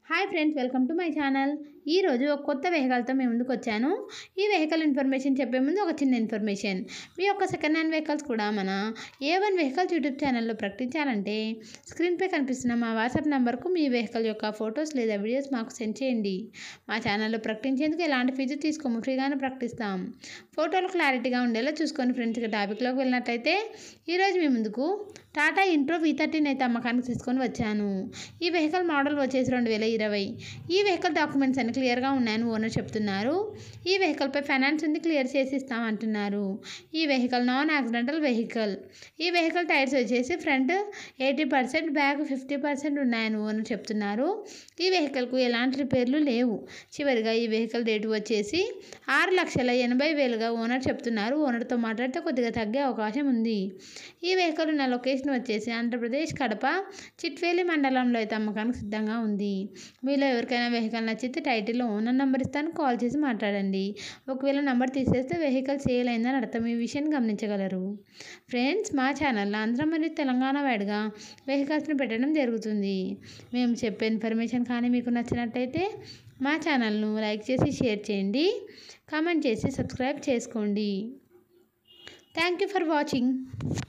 hi friends welcome to my channel ఈరోజు ఒక కొత్త వెహికల్తో మేము ముందుకు వచ్చాను ఈ వెహికల్ ఇన్ఫర్మేషన్ చెప్పే ముందు ఒక చిన్న ఇన్ఫర్మేషన్ మీ యొక్క సెకండ్ హ్యాండ్ వెహికల్స్ కూడా మన ఏ వన్ వెహికల్స్ యూట్యూబ్ ఛానల్లో ప్రకటించాలంటే స్క్రీన్పై కనిపిస్తున్న మా వాట్సాప్ నెంబర్కు మీ వెహికల్ యొక్క ఫొటోస్ లేదా వీడియోస్ మాకు సెండ్ చేయండి మా ఛానల్లో ప్రకటించేందుకు ఎలాంటి ఫీజు తీసుకోము ఫ్రీగానే ప్రకటిస్తాం ఫోటోలు క్లారిటీగా ఉండేలా చూసుకొని ఫ్రెండ్స్ ఇక టాపిక్లోకి వెళ్ళినట్టయితే ఈరోజు మీ ముందుకు టాటా ఇంట్రో వీ థర్టీన్ అయితే అమ్మకానికి తీసుకొని వచ్చాను ఈ వెహికల్ మోడల్ వచ్చేసి రెండు వేల ఇరవై ఈ వెహికల్ డాక్యుమెంట్స్ అన్ని క్లియర్గా ఉన్నాయని ఓనర్ చెప్తున్నారు ఈ వెహికల్పై ఫైనాన్స్ ఉంది క్లియర్ చేసి ఇస్తామంటున్నారు ఈ వెహికల్ నాన్ యాక్సిడెంటల్ వెహికల్ ఈ వెహికల్ టైర్స్ వచ్చేసి front eighty percent back fifty percent ఉన్నాయని ఓనర్ చెప్తున్నారు ఈ వెహికల్కు ఎలాంటి రిపేర్లు లేవు చివరిగా ఈ వెహికల్ రేటు వచ్చేసి ఆరు లక్షల ఎనభై వేలుగా ఓనర్ చెప్తున్నారు ఓనర్తో మాట్లాడితే కొద్దిగా తగ్గే అవకాశం ఉంది ఈ వెహికల్ ఉన్న లొకేషన్ వచ్చేసి ఆంధ్రప్రదేశ్ కడప చిట్వేలి మండలంలో అయితే అమ్మకానికి సిద్ధంగా ఉంది మీలో ఎవరికైనా వెహికల్ నచ్చితే టైటిల్లో ఓనర్ నెంబర్ ఇస్తాను కాల్ చేసి మాట్లాడండి ఒకవేళ నెంబర్ తీసేస్తే వెహికల్ సేల్ అయిందని అర్థం ఈ విషయాన్ని గమనించగలరు ఫ్రెండ్స్ మా ఛానల్లో ఆంధ్ర మరియు తెలంగాణ వైడ్గా వెహికల్స్ని పెట్టడం జరుగుతుంది మేము చెప్పే ఇన్ఫర్మేషన్ కానీ మీకు నచ్చినట్టయితే మా ఛానల్ను లైక్ చేసి షేర్ చేయండి కామెంట్ చేసి సబ్స్క్రైబ్ చేసుకోండి థ్యాంక్ యూ ఫర్ వాచింగ్